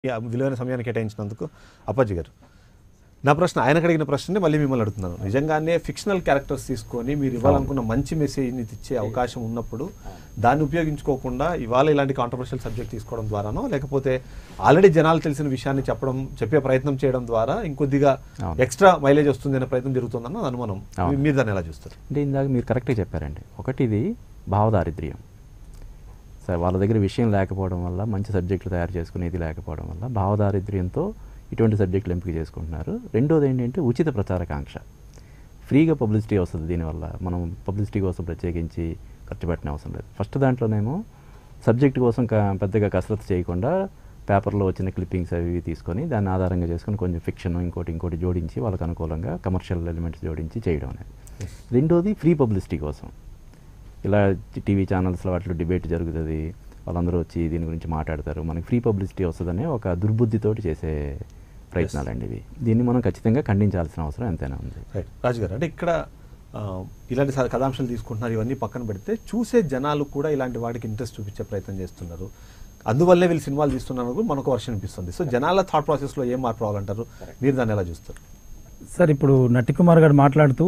ఈ విలువైన సమయాన్ని కేటాయించినందుకు అప్పాజీ గారు నా ప్రశ్న ఆయనకు అడిగిన ప్రశ్ననే మళ్ళీ మిమ్మల్ని అడుగుతున్నాను నిజంగానే ఫిక్షనల్ క్యారెక్టర్స్ తీసుకొని మీరు ఇవ్వాలనుకున్న మంచి మెసేజ్ని ఇచ్చే అవకాశం ఉన్నప్పుడు దాన్ని ఉపయోగించుకోకుండా ఇవాళ ఇలాంటి కాంట్రవర్షియల్ సబ్జెక్ట్ తీసుకోవడం ద్వారానో లేకపోతే ఆల్రెడీ జనాలు తెలిసిన విషయాన్ని చెప్పడం చెప్పే ప్రయత్నం చేయడం ద్వారా ఇంకొద్దిగా అవును. ఎక్స్ట్రా మైలేజ్ వస్తుంది అనే ప్రయత్నం జరుగుతుందన్న అనుమానం అవును. మీరు దాన్ని ఎలా చూస్తారు అంటే ఇందాక మీరు కరెక్ట్గా చెప్పారండి ఒకటి ఇది భావదారిద్ర్యం సరే వాళ్ళ దగ్గర విషయం లేకపోవడం వల్ల మంచి సబ్జెక్టులు తయారు చేసుకునేది లేకపోవడం వల్ల భావదారిద్ర్యంతో ఇటువంటి సబ్జెక్టులు ఎంపిక చేసుకుంటున్నారు రెండోది ఏంటంటే ఉచిత ప్రచారకాంక్ష ఫ్రీగా పబ్లిసిటీ వస్తుంది దీనివల్ల మనం పబ్లిసిటీ కోసం ప్రత్యేకించి ఖర్చు పెట్టిన అవసరం లేదు ఫస్ట్ దాంట్లోనేమో సబ్జెక్ట్ కోసం క- పెద్దగా కసరత్తు చేయకుండా పేపర్లో వచ్చిన క్లిప్పింగ్స్ అవి ఇవి తీసుకొని దాన్ని ఆధారంగా చేసుకొని కొంచెం ఫిక్షన్ ఇంకోటి ఇంకోటి జోడించి వాళ్ళకి అనుకూలంగా కమర్షియల్ ఎలిమెంట్స్ జోడించి చేయడం అనేది రెండోది ఫ్రీ పబ్లిసిటీ కోసం ఇలా టీవీ ఛానల్స్లో వాటిలో డిబేట్ జరుగుతుంది వాళ్ళందరూ వచ్చి దీని గురించి మాట్లాడతారు మనకి ఫ్రీ పబ్లిసిటీ వస్తుందనే ఒక దుర్బుద్ధితోటి చేసే ప్రయత్నాలండి ఇవి దీన్ని మనం ఖచ్చితంగా ఖండించాల్సిన అవసరం ఎంతైనా ఉంది రైట్ రాజు గారు అంటే ఇక్కడ ఆ, ఇలాంటి స- కథాంశాలు తీసుకుంటున్నారు ఇవన్నీ పక్కన పెడితే చూసే జనాలు కూడా ఇలాంటి వాటికి ఇంట్రెస్ట్ చూపించే ప్రయత్నం చేస్తున్నారు అందువల్లే వీళ్ళు సినిమాలు తీస్తున్నారు మనకు వర్షం అనిపిస్తుంది సో జనాల థాట్ ప్రాసెస్లో ఏం మార్పు రావాలంటారు మీరు దాన్ని ఎలా చూస్తారు సార్ ఇప్పుడు నట్టి కుమార్ గారు మాట్లాడుతూ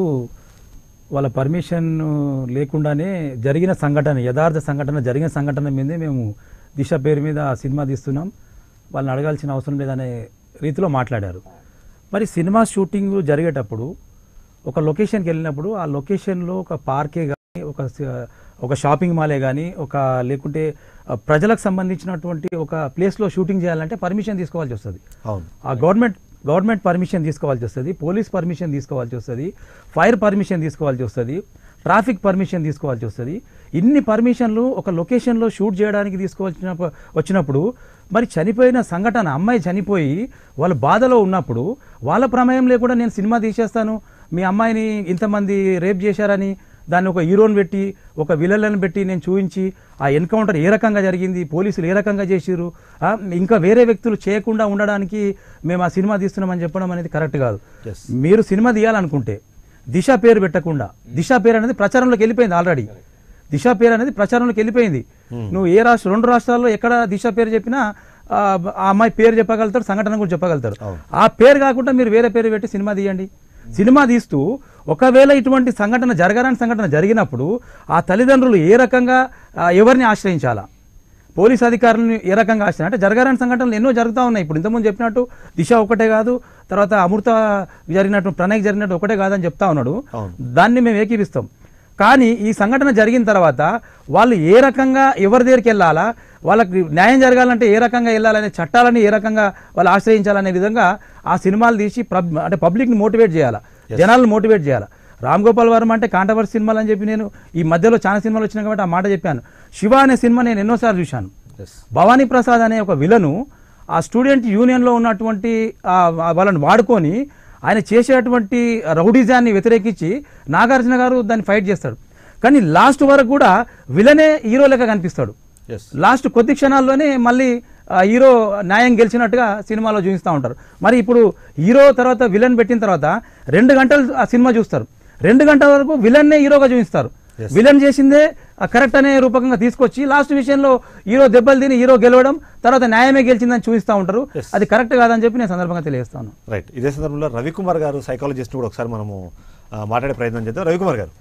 వాళ్ళ పర్మిషన్ లేకుండానే జరిగిన సంఘటన యథార్థ సంఘటన జరిగిన సంఘటన మీదే మేము దిశ పేరు మీద ఆ సినిమా తీస్తున్నాం వాళ్ళని అడగాల్సిన అవసరం లేదనే రీతిలో మాట్లాడారు మరి సినిమా షూటింగ్ జరిగేటప్పుడు ఒక లొకేషన్కి వెళ్ళినప్పుడు ఆ లొకేషన్లో ఒక పార్కే కానీ ఒక స- ఒక షాపింగ్ మాలే కానీ ఒక లేకుంటే ఆ, ప్రజలకు సంబంధించినటువంటి ఒక ప్లేస్లో షూటింగ్ చేయాలంటే పర్మిషన్ తీసుకోవాల్సి వస్తుంది అవును ఆ గవర్నమెంట్ గవర్నమెంట్ పర్మిషన్ తీసుకోవాల్సి వస్తుంది పోలీస్ పర్మిషన్ తీసుకోవాల్సి వస్తుంది ఫైర్ పర్మిషన్ తీసుకోవాల్సి వస్తుంది ట్రాఫిక్ పర్మిషన్ తీసుకోవాల్సి వస్తుంది ఇన్ని పర్మిషన్లు ఒక లొకేషన్లో షూట్ చేయడానికి తీసుకోవాల్సిన వచ్చినప్పుడు మరి చనిపోయిన సంఘటన అమ్మాయి చనిపోయి వాళ్ళు బాధలో ఉన్నప్పుడు వాళ్ళ ప్రమేయం లేకుండా నేను సినిమా తీసేస్తాను మీ అమ్మాయిని ఇంతమంది రేప్ చేశారని దాన్ని ఒక హీరోని పెట్టి ఒక విలన్లను పెట్టి నేను చూపించి ఆ ఎన్కౌంటర్ ఏ రకంగా జరిగింది పోలీసులు ఏ రకంగా చేసిర్రు ఆ, ఇంకా వేరే వ్యక్తులు చేయకుండా ఉండడానికి మేము ఆ సినిమా తీస్తున్నామని చెప్పడం అనేది కరెక్ట్ కాదు Yes. మీరు సినిమా తీయాలనుకుంటే దిశ పేరు పెట్టకుండా దిశ పేరు అనేది ప్రచారంలోకి వెళ్ళిపోయింది ఆల్రెడీ దిశ పేరు అనేది ప్రచారంలోకి వెళ్ళిపోయింది నువ్వు ఏ రాష్ట్ర రెండు రాష్ట్రాల్లో ఎక్కడ దిశ పేరు చెప్పినా ఆ ఆ అమ్మాయి పేరు చెప్పగలుగుతారు సంఘటన కూడా చెప్పగలుగుతారు ఆ పేరు కాకుండా మీరు వేరే పేరు పెట్టి సినిమా తీయండి సినిమా తీస్తూ ఒకవేళ ఇటువంటి సంఘటన జరగరాని సంఘటన జరిగినప్పుడు ఆ తల్లిదండ్రులు ఏ రకంగా ఆ, ఎవరిని ఆశ్రయించాలా పోలీస్ అధికారులను ఏ రకంగా ఆశ్రయం అంటే జరగరాని సంఘటనలు ఎన్నో జరుగుతూ ఉన్నాయి ఇప్పుడు ఇంతకుముందు చెప్పినట్టు దిశ ఒకటే కాదు తర్వాత అమృత జరిగినట్టు ప్రణయ్ జరిగినట్టు ఒకటే కాదని చెప్తా ఉన్నాడు అవును. దాన్ని మేము ఏకీపిస్తాం కానీ ఈ సంఘటన జరిగిన తర్వాత వాళ్ళు ఏ రకంగా ఎవరి దగ్గరికి వెళ్ళాలా వాళ్ళకి న్యాయం జరగాలంటే ఏ రకంగా వెళ్ళాలనే చట్టాలని ఏ రకంగా వాళ్ళు ఆశ్రయించాలనే విధంగా ఆ సినిమాలు తీసి ప్రబ్- అంటే పబ్లిక్ని మోటివేట్ చేయాలా జనాలను మోటివేట్ చేయాలా రామ్ గోపాల్ వర్మ అంటే కాంట్రవర్సీ సినిమాలు అని చెప్పి నేను ఈ మధ్యలో చాలా సినిమాలు వచ్చినాయి కాబట్టి ఆ మాట చెప్పాను శివ అనే సినిమా నేను ఎన్నోసార్లు చూశాను ఎస్ భవానీ ప్రసాద్ అనే ఒక విలను ఆ స్టూడెంట్ యూనియన్లో ఉన్నటువంటి ఆ వాళ్ళని వాడుకొని ఆయన చేసేటువంటి రౌడిజాన్ని వ్యతిరేకించి నాగార్జున గారు దాన్ని ఫైట్ చేస్తాడు కానీ లాస్ట్ వరకు కూడా విలనే హీరో లెక్క కనిపిస్తాడు ఎస్ లాస్ట్ కొద్ది క్షణాల్లోనే మళ్ళీ ఆ హీరో న్యాయం గెలిచినట్టుగా సినిమాలో చూపిస్తూ ఉంటారు మరి ఇప్పుడు హీరో తర్వాత విలన్ పెట్టిన తర్వాత రెండు గంటలు ఆ సినిమా చూస్తారు రెండు గంటల వరకు విలన్నే హీరోగా చూపిస్తారు విలన్ చేసిందే కరెక్ట్ అనే రూపకంగా తీసుకొచ్చి లాస్ట్ విషయంలో హీరో దెబ్బలు తిని హీరో గెలవడం తర్వాత న్యాయమే గెలిచిందని చూపిస్తూ ఉంటారు Yes. అది కరెక్ట్ కాదని చెప్పి నేను సందర్భంగా తెలియజేస్తాను రైట్ ఇదే సందర్భంలో రవికుమార్ గారు సైకాలజిస్ట్ కూడా ఒకసారి మనము ఆ, మాట్లాడే ప్రయత్నం చేద్దాం రవికుమార్ గారు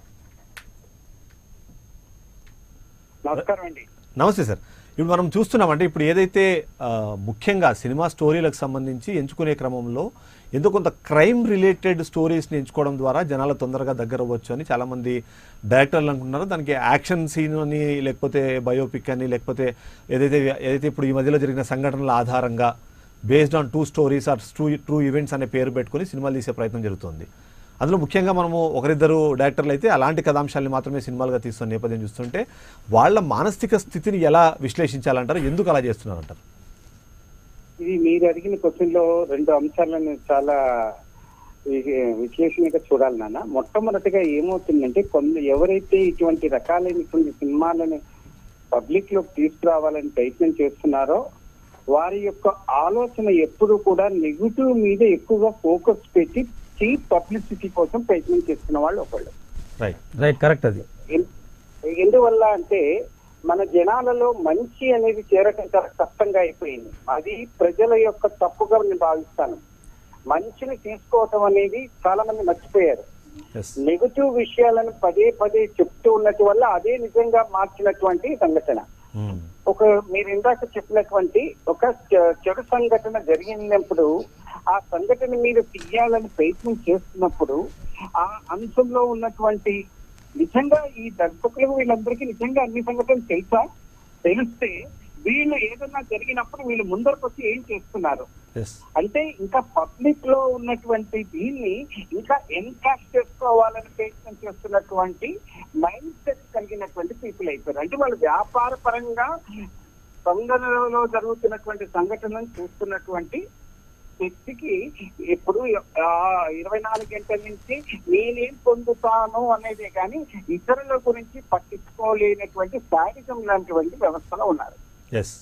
నమస్కారం అండి నమస్తే సార్ ఇప్పుడు మనం చూస్తున్నామంటే ఇప్పుడు ఏదైతే ఆ, ముఖ్యంగా సినిమా స్టోరీలకు సంబంధించి ఎంచుకునే క్రమంలో ఎంతో కొంత క్రైమ్ రిలేటెడ్ స్టోరీస్ని ఎంచుకోవడం ద్వారా జనాల తొందరగా దగ్గర అవ్వచ్చు అని చాలామంది డైరెక్టర్లు అనుకుంటున్నారు దానికి యాక్షన్ సీన్ అని లేకపోతే బయోపిక్ అని లేకపోతే ఏదైతే ఏదైతే ఇప్పుడు ఈ మధ్యలో జరిగిన సంఘటనల ఆధారంగా based on two stories or true true events అనే పేరు పెట్టుకొని సినిమాలు తీసే ప్రయత్నం జరుగుతుంది అందులో ముఖ్యంగా మనము ఒకరిద్దరు డైరెక్టర్లు అయితే అలాంటి కథాంశాలని మాత్రమే సినిమాలుగా తీస్తున్న నేపథ్యం చూస్తుంటే వాళ్ళ మానసిక స్థితిని ఎలా విశ్లేషించాలంటారు ఎందుకు అలా చేస్తున్నారంటారు ఇది మీరు అడిగిన క్వశ్చన్ లో రెండు అంశాలను చాలా వి- విశ్లేషణగా చూడాలి నాన్న మొట్టమొదటిగా ఏమవుతుందంటే కొంత ఎవరైతే ఇటువంటి రకాలైనటువంటి సినిమాలను పబ్లిక్ లోకి తీసుకురావాలని ప్రయత్నం చేస్తున్నారో వారి యొక్క ఆలోచన ఎప్పుడు కూడా నెగిటివ్ మీద ఎక్కువగా ఫోకస్ పెట్టి చీప్ పబ్లిసిటీ కోసం ప్రయత్నం చేస్తున్న వాళ్ళు ఒకళ్ళు రైట్ రైట్ కరెక్ట్ అది ఎన్- ఎందువల్ల అంటే మన జనాలలో మంచి అనేది చేరటం చాలా కష్టంగా అయిపోయింది అది ప్రజల యొక్క తప్పుగా నేను భావిస్తాను మంచిని తీసుకోవటం అనేది చాలా మంది మర్చిపోయారు ఎస్ నెగటివ్ విషయాలను పదే పదే చెప్తూ ఉన్నట్టు వల్ల అదే నిజంగా మార్చినటువంటి సంఘటన ఒక మీరు ఇందాక చెప్పినటువంటి ఒక చె- చెడు సంఘటన జరిగినప్పుడు ఆ సంఘటన మీద తీయాలని ప్రయత్నం చేస్తున్నప్పుడు ఆ అంశంలో ఉన్నటువంటి నిజంగా ఈ దర్శకులకు వీళ్ళందరికీ నిజంగా అన్ని సంఘటనలు తెలుసా తెలిస్తే వీళ్ళు ఏదన్నా జరిగినప్పుడు వీళ్ళు ముందరకు వచ్చి ఏం చేస్తున్నారు ఎస్ అంటే ఇంకా పబ్లిక్ లో ఉన్నటువంటి దీన్ని ఇంకా ఎన్కాష్ చేసుకోవాలని ప్రయత్నం చేస్తున్నటువంటి మైండ్ సెట్ కలిగినటువంటి పీపుల్ అయిపోయారు అంటే వాళ్ళు వ్యాపార పరంగా తొందరలో జరుగుతున్నటువంటి సంఘటనలను చూస్తున్నటువంటి వ్యక్తికి ఇప్పుడు ఆ ఇరవై నాలుగు గంటల నుంచి నేనేం పొందుతాను అనేదే కానీ ఇతరుల గురించి పట్టించుకోలేనటువంటి శారీరం లాంటివంటి వ్యవస్థలో ఉన్నారు ఎస్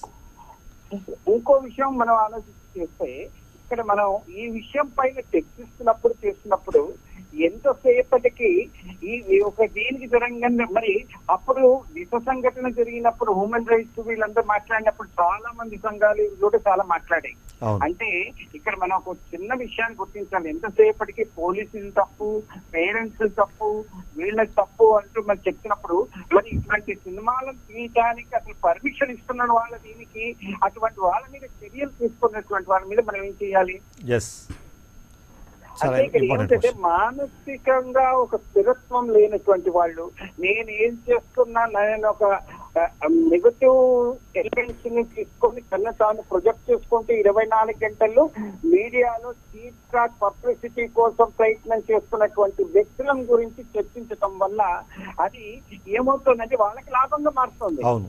ఇంకో విషయం మనం ఆలోచించి చేస్తే ఇక్కడ మనం ఈ విషయం పైన చర్చిస్తున్నప్పుడు చేస్తున్నప్పుడు ఎంతసేపటికి ఈ ఈ ఒక దీనికి జరగంగా మరి అప్పుడు దిశ సంఘటన జరిగినప్పుడు హ్యూమన్ రైట్స్ వీళ్ళందరూ మాట్లాడినప్పుడు చాలా మంది సంఘాలు కూడా చాలా మాట్లాడాయి అవును అంటే ఇక్కడ మనం ఒక చిన్న విషయాన్ని గుర్తించాలి ఎంతసేపటికి పోలీసులు తప్పు పేరెంట్స్ తప్పు వీళ్ళ తప్పు అంటూ మనం చెప్తున్నప్పుడు మరి ఇటువంటి సినిమాలను తీయడానికి అసలు పర్మిషన్ ఇస్తున్న వాళ్ళ దీనికి అటువంటి వాళ్ళ మీద చర్యలు తీసుకున్నటువంటి వాళ్ళ మీద మనం ఏం చేయాలి ఎస్ చాలా అంటే ఇక్కడ ఇంపార్టెంట్ ఏంటంటే మానసికంగా ఒక స్థిరత్వం లేనటువంటి వాళ్ళు నేను ఏం చేస్తున్నా నేను ఒక నెగటివ్ ఎలిమెంట్స్ ని తీసుకొని తన తాను ప్రొజెక్ట్ చేసుకుంటే ఇరవై నాలుగు గంటల్లో మీడియాలో చీప్ ట్రాక్ పబ్లిసిటీ కోసం ప్రయత్నం చేస్తున్నటువంటి వ్యక్తుల గురించి చర్చించటం వల్ల అది ఏమవుతుందంటే వాళ్ళకి లాభంగా మారుతుంది అవును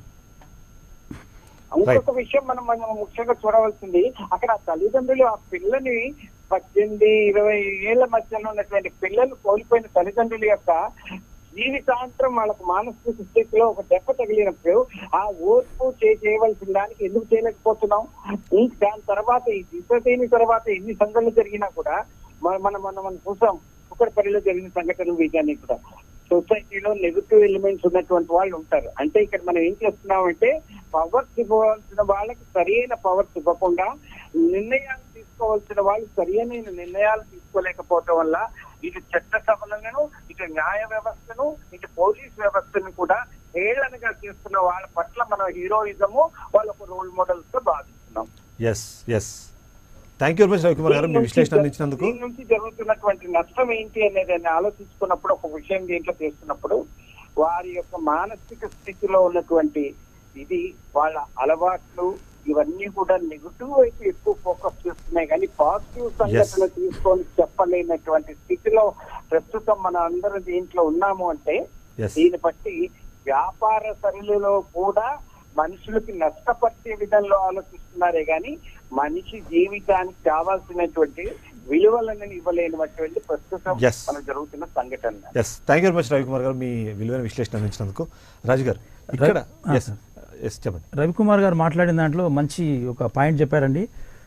ఇంకొక విషయం మనం మనం ముఖ్యంగా చూడవలసింది అక్కడ ఆ తల్లిదండ్రులు ఆ పిల్లని పద్దెనిమిది ఇరవై ఏళ్ల మధ్యలో ఉన్నటువంటి పిల్లలు కోల్పోయిన తల్లిదండ్రుల యొక్క జీవితాంతరం వాళ్ళకు మానసిక స్థితిలో ఒక దెబ్బ తగిలినప్పుడు ఆ ఓర్పు చే- చేయవలసిన దానికి ఎందుకు చేయలేకపోతున్నాం ఇంక దాని తర్వాత ఈ దిశ దీని తర్వాత ఎన్ని సంఘటనలు జరిగినా కూడా మన- మనం మనం మనం చూసాం కుక్కడపల్లిలో జరిగిన సంఘటనలు వీటన్ని కూడా సొసైటీలో నెగటివ్ ఎలిమెంట్స్ ఉన్నటువంటి వాళ్ళు ఉంటారు అంటే ఇక్కడ మనం ఏం చేస్తున్నామంటే పవర్స్ ఇవ్వవలసిన వాళ్ళకి సరైన పవర్స్ ఇవ్వకుండా నిర్ణయాలు తీసుకోవాల్సిన వాళ్ళు సరైన నిర్ణయాలు తీసుకోలేకపోవటం వల్ల ఇటు చట్ట సభలను ఇటు న్యాయ వ్యవస్థను ఇటు పోలీస్ వ్యవస్థను కూడా హేళనగా చేస్తున్న వాళ్ళ పట్ల మనం హీరోయిజము వాళ్ళకు రోల్ మోడల్స్ గా భావిస్తున్నాం yes yes thank you very much Ravikumar గారు మీ విశ్లేషణ అందించినందుకు దీని నుంచి జరుగుతున్నటువంటి నష్టం ఏంటి అనేది ఆలోచించుకున్నప్పుడు ఒక విషయం దీంట్లో చేస్తున్నప్పుడు వారి యొక్క మానసిక స్థితిలో ఉన్నటువంటి ఇది వాళ్ళ అలవాట్లు ఇవన్నీ కూడా నెగిటివ్ వైపు ఎక్కువ ఫోకస్ చేస్తున్నాయి కానీ పాజిటివ్ సంఘటన తీసుకొని చెప్పలేనటువంటి స్థితిలో ప్రస్తుతం మన అందరం దీంట్లో ఉన్నాము అంటే ఎస్ దీన్ని బట్టి వ్యాపార సరళిలో కూడా మనుషులకి నష్టపరిచే విధంలో ఆలోచిస్తున్నారే గాని మనిషి జీవితానికి కావాల్సినటువంటి విలువలను ఇవ్వలేనటువంటి ప్రస్తుతం Yes. మనకు జరుగుతున్న సంఘటన yes thank you very much Ravikumar గారు మీ విలువైన విశ్లేషణ అందించినందుకు రాజు గారు ఇక్కడ ఆ, ఎస్ ఎస్ చెప్పండి రవికుమార్ గారు మాట్లాడిన దాంట్లో మంచి ఒక పాయింట్ చెప్పారండి